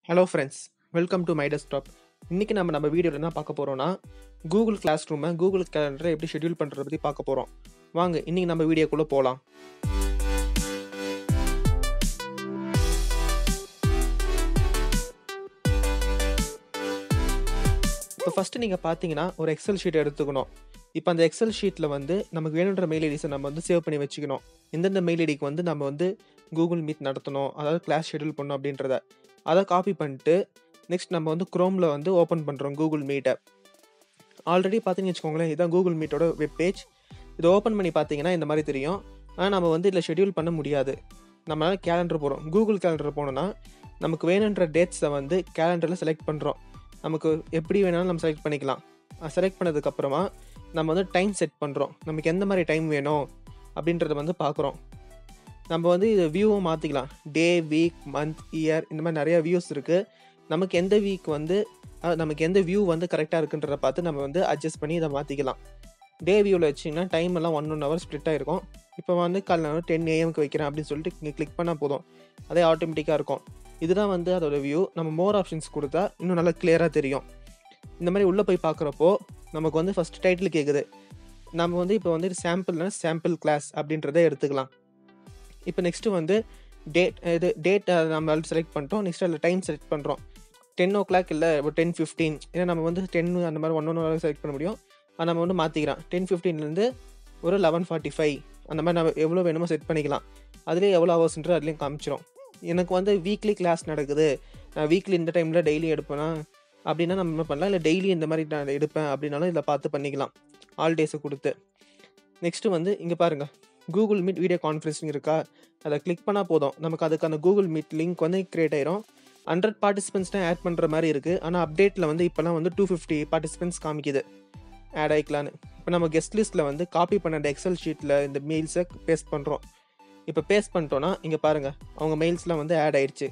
hello friends welcome to my desktop இன்றைக்கி நம்ம நம்ம வீடியோவில் என்ன பார்க்க போகிறோம்னா கூகுள் கிளாஸ் ரூமை கூகுள் கேலண்டரை எப்படி ஷெட்யூல் பண்ணுறத பற்றி பார்க்க போகிறோம் வாங்க இன்றைக்கி நம்ம வீடியோக்குள்ளே போகலாம் இப்போ ஃபஸ்ட்டு நீங்கள் பார்த்தீங்கன்னா ஒரு எக்ஸல் ஷீட் எடுத்துக்கணும் இப்போ அந்த எக்ஸல் ஷீட்டில் வந்து நமக்கு வேணுன்ற மெயில் ஐடிஸை நம்ம வந்து சேவ் பண்ணி வச்சுக்கணும் எந்தெந்த மெயில் ஐடிக்கு வந்து நம்ம வந்து கூகுள் மீட் நடத்தணும் அதாவது கிளாஸ் ஷெட்யூல் பண்ணணும் அப்படின்றத அதை காப்பி பண்ணிட்டு நெக்ஸ்ட் நம்ம வந்து க்ரோமில் வந்து ஓப்பன் பண்ணுறோம் கூகுள் மீட்டை ஆல்ரெடி பார்த்தீங்கன்னு வச்சுக்கோங்களேன் இதுதான் கூகுள் மீட்டோட வெப் பேஜ் இதை ஓப்பன் பண்ணி பார்த்தீங்கன்னா இந்த மாதிரி தெரியும் ஆனால் நம்ம வந்து இதில் ஷெட்யூல் பண்ண முடியாது நம்மளால் கேலண்டர் போகிறோம் கூகுள் கேலண்டர் போனோன்னா நமக்கு வேணுன்ற டேட்ஸை வந்து கேலண்டரில் செலக்ட் பண்ணுறோம் நமக்கு எப்படி வேணாலும் நம்ம செலக்ட் பண்ணிக்கலாம் செலக்ட் பண்ணதுக்கப்புறமா நம்ம வந்து டைம் செட் பண்ணுறோம் நமக்கு எந்த மாதிரி டைம் வேணும் அப்படின்றத வந்து பார்க்குறோம் நம்ம வந்து இது வியூவும் மாற்றிக்கலாம் டே வீக் மந்த் இயர் இந்த மாதிரி நிறையா வியூஸ் இருக்குது நமக்கு எந்த வீக் வந்து அஹ், நமக்கு எந்த வியூ வந்து கரெக்டாக இருக்குன்றத பார்த்து நம்ம வந்து அட்ஜஸ்ட் பண்ணி இதை மாற்றிக்கலாம் டே வியூவில் வச்சிங்கன்னா டைம் எல்லாம் ஒன் ஒன் ஹவர் ஸ்ப்ளிட் ஆகிருக்கும் இப்போ வந்து காலைல டென் ஏஎம்க்கு வைக்கிறேன் அப்படின்னு சொல்லிட்டு இங்கே கிளிக் பண்ணால் போதும் அதே ஆட்டோமேட்டிக்காக இருக்கும் இதுதான் வந்து அதோட வியூ நம்ம மோர் ஆப்ஷன்ஸ் கொடுத்தா இன்னும் நல்லா கிளியராக தெரியும் இந்த மாதிரி உள்ளே போய் பார்க்குறப்போ நமக்கு வந்து ஃபஸ்ட் டைட்டில் கேட்குது நம்ம வந்து இப்போ வந்து சாம்பிள்னா சாம்பிள் கிளாஸ் அப்படின்றத எடுத்துக்கலாம் இப்போ நெக்ஸ்ட்டு வந்து டேட் இது டேட் நம்ம செலக்ட் பண்ணிட்டோம் நெக்ஸ்ட் அதில் டைம் செலக்ட் பண்ணுறோம் டென் ஓ கிளாக் இல்லை இப்போ டென் ஃபிஃப்டீன் ஏன்னா நம்ம வந்து டென் அந்த மாதிரி ஒன் ஒன் ஹவர் செலக்ட் பண்ண முடியும் அதை நம்ம வந்து மாற்றிக்கலாம் டென் ஃபிஃப்டீன்லேருந்து ஒரு லெவன் ஃபார்ட்டி ஃபைவ் அந்த மாதிரி நம்ம எவ்வளோ வேணுமோ செட் பண்ணிக்கலாம் அதுலேயே எவ்வளோ ஹவர்ஸ்ன்றது அதுலேயும் காமிச்சிரும் எனக்கு வந்து வீக்லி கிளாஸ் நடக்குது நான் வீக்லி இந்த டைமில் டெய்லி எடுப்பேனா அப்படின்னா நம்ம என்ன பண்ணலாம் இல்லை டெய்லி இந்த மாதிரி நான் எடுப்பேன் அப்படின்னாலும் இதில் பார்த்து பண்ணிக்கலாம் ஆல் டேஸை கொடுத்து நெக்ஸ்ட்டு வந்து இங்கே பாருங்கள் கூகுள் மீட் வீடியோ கான்ஃபரன்சிங் இருக்கா அதை கிளிக் பண்ணால் போதும் நமக்கு அதுக்கான கூகுள் மீட் லிங்க் வந்து கிரியேட் ஆயிரும் ஹண்ட்ரட் பார்ட்டிசிபென்ட்ஸ் தான் ஆட் பண்ணுற மாதிரி இருக்குது ஆனால் அப்டேட்டில் வந்து இப்போலாம் வந்து டூ ஃபிஃப்டி பார்ட்டிசிபென்ட்ஸ் காமிக்குது ஆட் ஆகிக்கலான்னு இப்போ நம்ம கெஸ்ட் லிஸ்ட்டில் வந்து காப்பி பண்ண அந்த எக்ஸல் ஷீட்டில் இந்த மெயில்ஸை பேஸ்ட் பண்ணுறோம் இப்போ பேஸ்ட் பண்ணிட்டோன்னா இங்கே பாருங்கள் அவங்க மெயில்ஸ்லாம் வந்து ஆட் ஆயிடுச்சு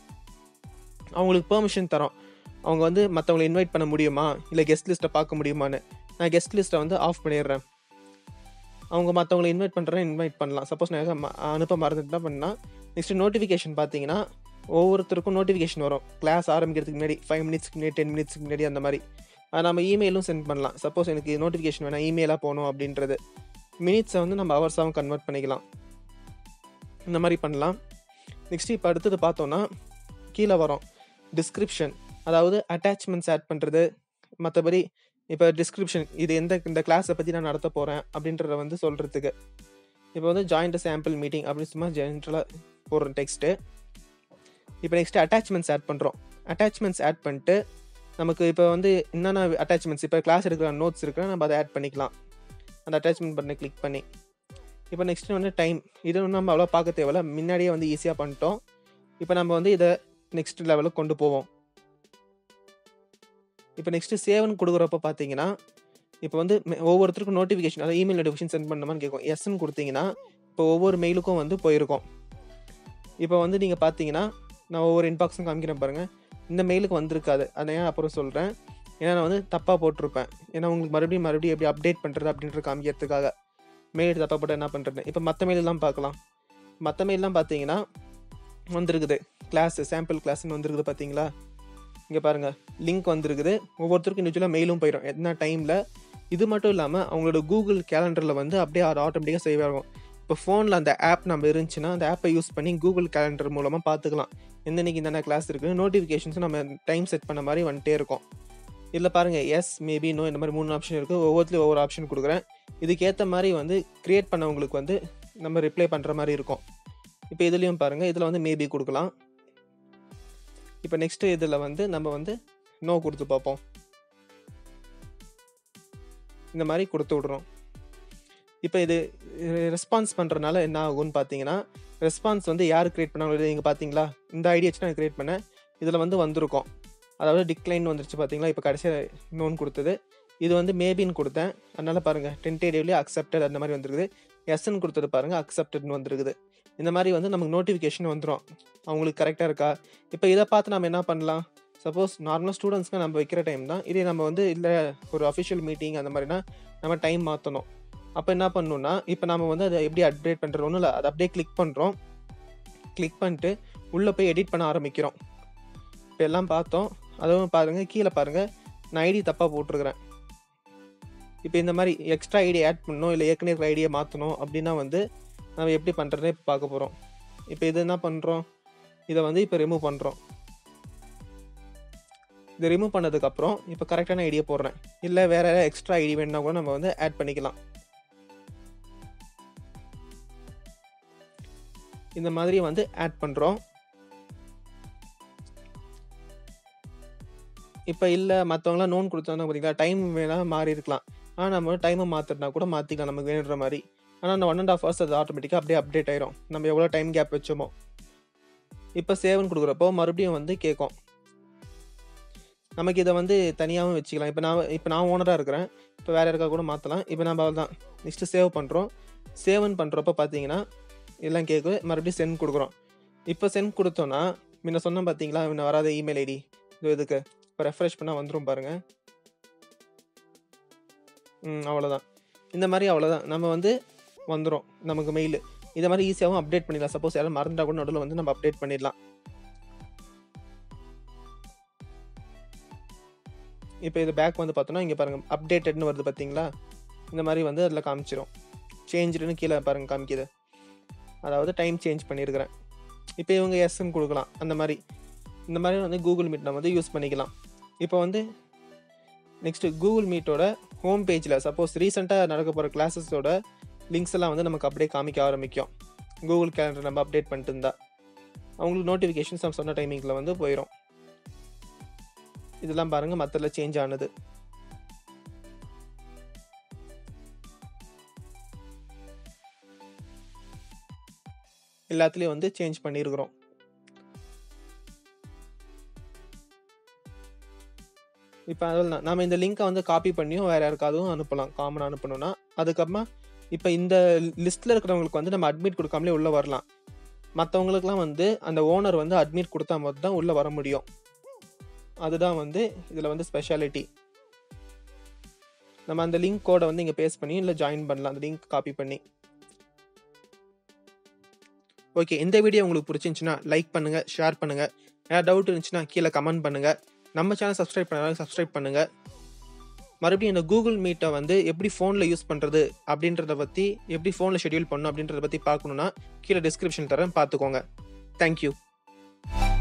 அவங்களுக்கு பெர்மிஷன் தரோம் அவங்க வந்து மற்றவங்களை இன்வைட் பண்ண முடியுமா இல்லை கெஸ்ட் லிஸ்ட்டை பார்க்க முடியுமான்னு நான் கெஸ்ட் லிஸ்ட்டை வந்து ஆஃப் பண்ணிடுறேன் அவங்க மற்றவங்களை இன்வைட் பண்ணுறேன் இன்வைட் பண்ணலாம் சப்போஸ் நான் ம- அனுப்ப மறந்துட்டு தான் பண்ணால் நெக்ஸ்ட் நோட்டிஃபிகேஷன் பார்த்தீங்கன்னா ஒவ்வொருத்தருக்கும் நோட்டிஃபிகேஷன் வரும் கிளாஸ் ஆரம்பிக்கிறதுக்கு முன்னாடி ஃபைவ் மினிட்ஸ்க்கு முன்னாடி டென் மினிட்ஸ்க்கு முன்னாடி அந்த மாதிரி அது நம்ம இமெயிலும் சென்ட் பண்ணலாம் சப்போஸ் எனக்கு நோட்டிஃபிகேஷன் வேணாம் இமெயிலாக போகணும் அப்படின்றது மினிட்ஸை வந்து நம்ம ஹவர்ஸாகவும் கன்வெர்ட் பண்ணிக்கலாம் இந்த மாதிரி பண்ணலாம் நெக்ஸ்ட் இப்போ அடுத்தது பார்த்தோன்னா கீழே வரோம் டிஸ்கிரிப்ஷன் அதாவது அட்டாச்மெண்ட்ஸ் ஆட் பண்ணுறது மற்றபடி இப்போ டிஸ்கிரிப்ஷன் இது எந்த இந்த கிளாஸை பற்றி நான் நடத்த போகிறேன் அப்படின்றத வந்து சொல்கிறதுக்கு இப்போ வந்து ஜாயிண்ட் சாம்பிள் மீட்டிங் அப்படின்னு சும்மா ஜென்ரலாக போடுற டெக்ஸ்ட்டு இப்போ நெக்ஸ்ட் அட்டாச்மெண்ட்ஸ் ஆட் பண்ணுறோம் அட்டாச்மெண்ட்ஸ் ஆட் பண்ணிட்டு நமக்கு இப்போ வந்து என்னென்ன அட்டாச்மெண்ட்ஸ் இப்போ கிளாஸ் எடுக்கிற நோட்ஸ் இருக்கிற நம்ம அதை ஆட் பண்ணிக்கலாம் அந்த அட்டாச்மெண்ட் பட்டனை கிளிக் பண்ணி இப்போ நெக்ஸ்ட் வந்து டைம் இது ஒண்ணும் நம்ம அவ்வளோ பார்க்க தேவையில்ல முன்னாடியே வந்து ஈஸியாக பண்ணிட்டோம் இப்போ நம்ம வந்து இதை நெக்ஸ்ட் லெவலுக்கு கொண்டு போவோம் இப்போ நெக்ஸ்ட்டு சேவன் கொடுக்குறப்ப பார்த்தீங்கன்னா இப்போ வந்து மெ- ஒவ்வொருத்தருக்கும் நோட்டிஃபிகேஷன் அதாவது இமெயில் நோட்டிஃபிகேஷன் சென்ட் பண்ணணுமான்னு கேட்கும் எஸ்ன்னு கொடுத்தீங்கன்னா இப்போ ஒவ்வொரு மெயிலுக்கும் வந்து போயிருக்கும் இப்போ வந்து நீங்கள் பார்த்தீங்கன்னா நான் ஒவ்வொரு இன்பாக்ஸும் காமிக்கிறேன் பாருங்கள் இந்த மெயிலுக்கு வந்திருக்காது அதை ஏன் அப்புறம் சொல்கிறேன் ஏன்னா நான் வந்து தப்பாக போட்டிருப்பேன் ஏன்னா உங்களுக்கு மறுபடியும் மறுபடியும் எப்படி அப்டேட் பண்ணுறது அப்படின்ற காமிக்கிறதுக்காக மெயில் தப்பாக போட்டு என்ன பண்ணுறது இப்போ மற்ற மெயிலெலாம் பார்க்கலாம் மற்ற மெயிலெலாம் பார்த்தீங்கன்னா வந்திருக்குது கிளாஸ் சாம்பிள் கிளாஸ்னு வந்திருக்குது பார்த்தீங்களா இங்கே பாருங்கள் லிங்க் வந்திருக்குது ஒவ்வொருத்தருக்கும் இண்டிவிஜுவலாக மெயிலும் போயிடும் என்ன டைமில் இது மட்டும் இல்லாமல் அவங்களோட கூகுள் கேலண்டரில் வந்து அப்படியே அது ஆட்டோமேட்டிக்காக சேவ் ஆகும் இப்போ ஃபோனில் அந்த ஆப் நம்ம இருந்துச்சுன்னா அந்த ஆப்பை யூஸ் பண்ணி கூகுள் கேலண்டர் மூலமாக பார்த்துக்கலாம் எந்த இன்னைக்கு இந்த கிளாஸ் இருக்குன்னு நோட்டிஃபிகேஷன்ஸும் நம்ம டைம் செட் பண்ண மாதிரி வந்துட்டே இருக்கும் இதில் பாருங்கள் எஸ் மேபி நோ இந்த மாதிரி மூணு ஆப்ஷன் இருக்குது ஒவ்வொருத்துலையும் ஒவ்வொரு ஆப்ஷன் கொடுக்குறேன் இதுக்கேற்ற மாதிரி வந்து க்ரியேட் பண்ணவங்களுக்கு வந்து நம்ம ரிப்ளை பண்ணுற மாதிரி இருக்கும் இப்போ இதுலேயும் பாருங்கள் இதில் வந்து மேபி கொடுக்கலாம் இப்போ நெக்ஸ்ட்டு இதில் வந்து நம்ம வந்து நோ கொடுத்து பார்ப்போம் இந்த மாதிரி கொடுத்து விட்றோம் இப்போ இது ரெஸ்பான்ஸ் பண்ணுறனால என்ன ஆகும்னு பார்த்தீங்கன்னா ரெஸ்பான்ஸ் வந்து யார் கிரியேட் பண்ணாங்களோ நீங்கள் பார்த்தீங்களா இந்த ஐடியா வச்சு நான் கிரியேட் பண்ணேன் இதில் வந்து வந்திருக்கும் அதாவது டிக்ளைன் வந்துருச்சு பார்த்தீங்களா இப்போ கடைசியாக நோன் கொடுத்தது இது வந்து மேபின்னு கொடுத்தேன் அதனால் பாருங்கள் டென்டேட்டிவ்லி அக்செப்டட் அந்த மாதிரி வந்துருக்குது எஸ்ன்னு கொடுத்தது பாருங்கள் அக்செப்டட்னு வந்துருக்குது இந்த மாதிரி வந்து நமக்கு நோட்டிஃபிகேஷன் வந்துடும் அவங்களுக்கு கரெக்டாக இருக்கா இப்போ இதை பார்த்து நம்ம என்ன பண்ணலாம் சப்போஸ் நார்மலாக ஸ்டூடெண்ட்ஸ்க்கு நம்ம வைக்கிற டைம் தான் இதே நம்ம வந்து இல்லை ஒரு அஃபிஷியல் மீட்டிங் அந்த மாதிரினா நம்ம டைம் மாற்றணும் அப்போ என்ன பண்ணணும்னா இப்போ நம்ம வந்து அதை எப்படி அப்டேட் பண்ணுறது ஒன்றும் இல்லை அதை அப்படியே கிளிக் பண்ணுறோம் கிளிக் பண்ணிட்டு உள்ளே போய் எடிட் பண்ண ஆரம்பிக்கிறோம் இப்போ எல்லாம் பார்த்தோம் அதுவும் பாருங்கள் கீழே பாருங்கள் நான் ஐடி தப்பாக போட்டிருக்கிறேன் இப்போ இந்த மாதிரி எக்ஸ்ட்ரா ஐடி ஆட் பண்ணணும் இல்லை ஏற்கனவே இருக்கிற ஐடியை மாற்றணும் அப்படின்னா வந்து நம்ம எப்படி பண்ணுறதுனே இப்போ பார்க்க போகிறோம் இப்போ இது என்ன பண்ணுறோம் இதை வந்து இப்போ ரிமூவ் பண்ணுறோம் இதை ரிமூவ் பண்ணதுக்கப்புறம் இப்போ கரெக்டான ஐடியை போடுறேன் இல்லை வேறு ஏதாவது எக்ஸ்ட்ரா ஐடி வேணுன்னா கூட நம்ம வந்து ஆட் பண்ணிக்கலாம் இந்த மாதிரி வந்து ஆட் பண்ணுறோம் இப்போ இல்லை மற்றவங்களாம் நோன் கொடுத்தாங்க பார்த்தீங்களா டைம் வேணால் மாறி இருக்கலாம் ஆனால் நம்ம டைமை மாற்றினா கூட மாற்றிக்கலாம் நமக்கு வேணுன்ற மாதிரி ஆனால் அந்த ஒன் அண்ட் ஆஃப் ஹவர்ஸ் அது ஆட்டோமேட்டிக்காக அப்படியே அப்டேட் ஆயிரும் நம்ம எவ்வளோ டைம் கேப் வச்சோமோ இப்போ சேவன் கொடுக்குறப்போ மறுபடியும் வந்து கேட்கும் நமக்கு இதை வந்து தனியாகவும் வச்சுக்கலாம் இப்போ நான் இப்போ நான் ஓனராக இருக்கிறேன் இப்போ வேறு யாருக்கா கூட மாற்றலாம் இப்போ நம்ம தான் நெக்ஸ்ட்டு சேவ் பண்ணுறோம் சேவன் பண்ணுறப்ப பார்த்தீங்கன்னா எல்லாம் கேட்கு மறுபடியும் சென்ட் கொடுக்குறோம் இப்போ சென்ட் கொடுத்தோன்னா முன்ன சொன்னோம் பார்த்தீங்களா முன்ன வராத இமெயில் ஐடி இது இதுக்கு இப்போ ரெஃப்ரெஷ் பண்ணால் வந்துடும் பாருங்கள் ம் அவ்வளோதான் இந்த மாதிரி அவ்வளோதான் நம்ம வந்து வந்துடும் நமக்கு மெயில் இதை மாதிரி ஈஸியாகவும் அப்டேட் பண்ணிடலாம் சப்போஸ் யாரும் மறந்துட்டா கூட நடுவில் வந்து நம்ம அப்டேட் பண்ணிடலாம் இப்போ இது பேக் வந்து பார்த்தோன்னா இங்கே பாருங்கள் அப்டேட்டட்னு வருது பார்த்தீங்களா இந்த மாதிரி வந்து அதில் காமிச்சிரும் சேஞ்சுன்னு கீழே பாருங்கள் காமிக்குது அதாவது டைம் சேஞ்ச் பண்ணியிருக்கிறேன் இப்போ இவங்க எஸ்ன்னு கொடுக்கலாம் அந்த மாதிரி இந்த மாதிரி வந்து கூகுள் மீட் நம்ம வந்து யூஸ் பண்ணிக்கலாம் இப்போ வந்து நெக்ஸ்ட்டு கூகுள் மீட்டோட ஹோம் பேஜில் சப்போஸ் ரீசெண்டாக நடக்க போகிற கிளாஸஸோட லிங்க்ஸ் எல்லாம் வந்து நமக்கு அப்படியே காமிக்க ஆரம்பிக்கும் கூகுள் கேலண்டர் நம்ம அப்டேட் பண்ணிட்டு இருந்தா அவங்களுக்கு நோட்டிஃபிகேஷன்ஸ் நம்ம சொன்ன டைமிங்கில் வந்து போயிடும் இதெல்லாம் பாருங்கள் மற்றதில் சேஞ்ச் ஆனது எல்லாத்துலேயும் வந்து சேஞ்ச் பண்ணியிருக்கிறோம் இப்போ அதில் நம்ம இந்த லிங்க்கை வந்து காப்பி பண்ணியும் வேறு யாருக்காகவும் அனுப்பலாம் காமனாக அனுப்பணும்னா அதுக்கப்புறமா இப்போ இந்த லிஸ்ட்டில் இருக்கிறவங்களுக்கு வந்து நம்ம அட்மிட் கொடுக்காமலே உள்ளே வரலாம் மற்றவங்களுக்குலாம் வந்து அந்த ஓனர் வந்து அட்மிட் கொடுத்தா மட்டும் தான் உள்ளே வர முடியும் அதுதான் வந்து இதில் வந்து ஸ்பெஷாலிட்டி நம்ம அந்த லிங்க் கோடை வந்து இங்கே பேஸ்ட் பண்ணி இல்லை ஜாயின் பண்ணலாம் அந்த லிங்க் காப்பி பண்ணி ஓகே இந்த வீடியோ உங்களுக்கு பிடிச்சிருந்துச்சுன்னா லைக் பண்ணுங்கள் ஷேர் பண்ணுங்கள் ஏதாவது டவுட் இருந்துச்சுன்னா கீழே கமெண்ட் பண்ணுங்கள் நம்ம சேனல் சப்ஸ்கிரைப் பண்ணாலும் சப்ஸ்கிரைப் பண்ணுங்கள் மறுபடியும் இந்த கூகுள் மீட்டை வந்து எப்படி ஃபோனில் யூஸ் பண்ணுறது அப்படின்றத பற்றி எப்படி ஃபோனில் ஷெட்யூல் பண்ணணும் அப்படின்றத பற்றி பார்க்கணுன்னா கீழே டிஸ்கிரிப்ஷன் தரேன் பார்த்துக்கோங்க தேங்க்யூ